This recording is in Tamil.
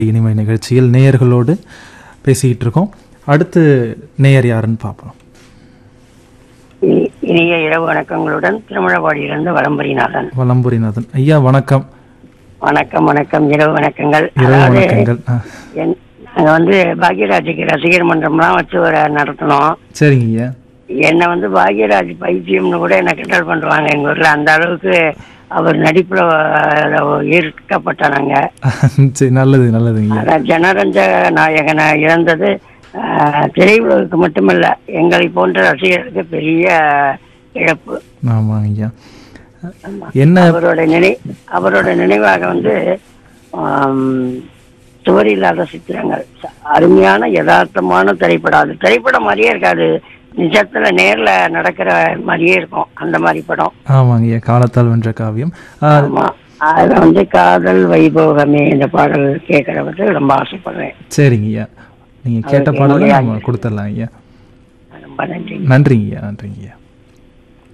இனிமை நிகழ்ச்சியில் நேயர்களோடு பேசிக்கிட்டு இருக்கோம் அடுத்து நேயர் யாருன்னு பார்ப்போம் இ- இனிய இரவு வணக்கங்களுடன் திருமழபாடியிலிருந்து வலம்பரிநாதன் வலம்புரிநாதன் ஐயா வணக்கம் வணக்கம் வணக்கம் இரவு வணக்கங்கள் இரவு அதாவது வணக்கங்கள் ஆ, என்- நாங்க வந்து பாக்யராஜுக்கு ரசிகர் மன்றம்லாம் வச்சு ஒரு நடத்தினோம் சரிங்க ஐயா என்னை வந்து பாக்யராஜ் பைத்தியம்னு கூட என்ன கிண்டல் பண்ணுவாங்க எங்க ஊர்ல அந்த அளவுக்கு அவர் நடிப்புல அஹ், ஈர்க்கப்பட்டானாங்க சரி நல்லது நல்லதுங்க ஐயா அதான் ஜனரஞ்ச நாயகனை இழந்தது அஹ், திரையுலகுக்கு மட்டுமல்ல எங்களை போன்ற ரசிகர்களுக்கு பெரிய இழப்பு ஆமாங்க ஐயா என்ன அவரோட நினை அவரோட நினைவாக வந்து ஆம், சுவர் இல்லாத சித்திரங்கள் ச- அருமையான யதார்த்தமான திரைப்படம் அது திரைப்படம் மாதிரியே இருக்காது நிஜத்துல நேர்ல நடக்கிற மாதிரியே இருக்கும் அந்த மாதிரி படம் ஆமாங்க ஐயா காலத்தால் வென்ற காவியம் ஆ, ஆமா அதுல வந்து காதல் வைபோகமே இந்த பாடல் கேட்கறதுக்கு ரொம்ப ஆசைப்படுறேன் சரிங்க ஐயா நீங்க கேட்ட அதுக்கு பாடலை என்னுடைய நம்ம கொடுத்துடலாம் ஐயா ரொம்ப நன்றி நன்றிங்க ஐயா நன்றிங்க ஐயா